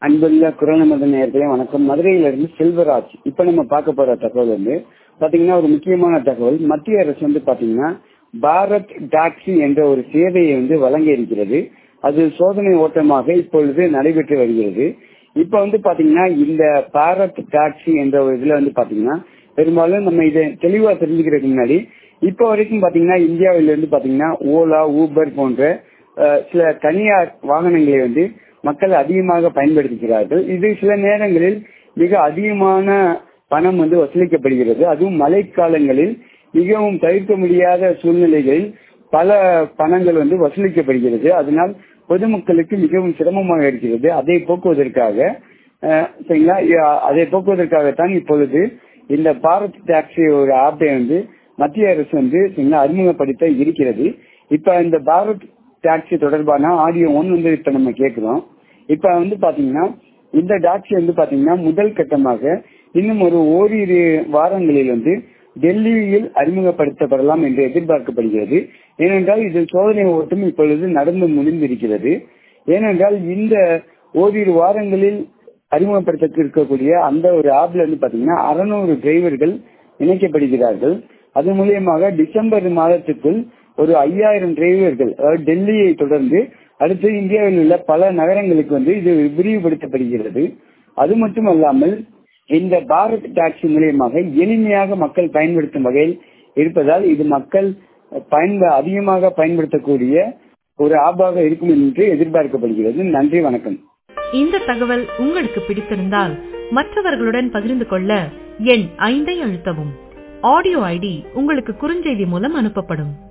அன்புள்ள குரலமத நேயர்களே வணக்கம் மதுரையிலிருந்து செல்வராஜ் இப்ப நம்ம பார்க்க போற தகவல் வந்து பாத்தீங்கன்னா ஒரு முக்கியமான தகவல் மத்திய அரசு வந்து பாத்தீங்கன்னா பாரத் டாக்ஸி என்ற ஒரு சேவையை வந்து வழங்க இருக்கிறது அது சோதனை ஓட்டமாக இப்பொழுது நடைபெற்று வருகிறது இப்ப வந்து பாத்தீங்கன்னா இந்த பாரத் டாக்ஸி என்ற ஒரு இதுல வந்து பாத்தீங்கன்னா பெரும்பாலும் நம்ம இதை தெளிவா தெரிஞ்சுக்கிறதுக்கு முன்னாடி இப்ப வரைக்கும் பாத்தீங்கன்னா இந்தியாவில இருந்து பாத்தீங்கன்னா ஓலா ஊபர் போன்ற அஹ், சில தனியார் வாகனங்களை வந்து மக்கள் அதிகமாக பயன்படுத்துகிறார்கள் இது சில நேரங்களில் மிக அதிகமான பணம் வந்து வசூலிக்கப்படுகிறது அதுவும் மழைக்காலங்களில் மிகவும் தவிர்க்க முடியாத சூழ்நிலைகளில் பல பணங்கள் வந்து வசூலிக்கப்படுகிறது அதனால் பொதுமக்களுக்கு மிகவும் சிரமமாக இருக்கிறது அதை போக்குவதற்காக அஹ், சரிங்களா இ- அதை போக்குவதற்காகத்தான் இப்பொழுது இந்த பாரத் டாக்ஸி ஒரு ஆப்பை வந்து மத்திய அரசு வந்து சரிங்களா அறிமுகப்படுத்த இருக்கிறது இப்ப இந்த பாரத் டாக்ஸி தொடர்பான ஆடியோ ஒன் வந்து இப்ப நம்ம கேட்கிறோம் இப்ப வந்து பாத்தீங்கன்னா இந்த டாக்ஸி வந்து பாத்தீங்கன்னா முதல் கட்டமாக இன்னும் ஒரு ஓரிரு வாரங்களில் வந்து டெல்லியில் அறிமுகப்படுத்தப்படலாம் என்று எதிர்பார்க்கப்படுகிறது ஏனென்றால் இதில் சோதனை ஓட்டம் இப்பொழுது நடந்து முடிந்திருக்கிறது ஏனென்றால் இந்த ஓரிரு வாரங்களில் அறிமுகப்படுத்த இருக்கக்கூடிய அந்த ஒரு ஆப்ல வந்து பாத்தீங்கன்னா அறுநூறு டிரைவர்கள் இணைக்கப்படுகிறார்கள் அது மூலியமாக டிசம்பர் மாதத்துக்குள் ஒரு ஐயாயிரம் டிரைவர்கள் அதாவது டெல்லியை தொடர்ந்து அடுத்து இந்தியாவில் உள்ள பல நகரங்களுக்கு வந்து இது விரிவுபடுத்தப்படுகிறது அது மட்டுமல்லாமல் இந்த பாரத் டாக்ஸி மூலியமாக எளிமையாக மக்கள் பயன்படுத்தும் வகையில் இருப்பதால் இது மக்கள் பயன்ப அதிகமாக பயன்படுத்தக்கூடிய ஒரு ஆப்பாக இருக்கும் என்று எதிர்பார்க்கப்படுகிறது நன்றி வணக்கம் இந்த தகவல் உங்களுக்கு பிடித்திருந்தால் மற்றவர்களுடன் பகிர்ந்து கொள்ள எண் ஐந்தை அழுத்தவும் ஆடியோ ஐடி உங்களுக்கு குறுஞ்செய்தி மூலம் அனுப்பப்படும்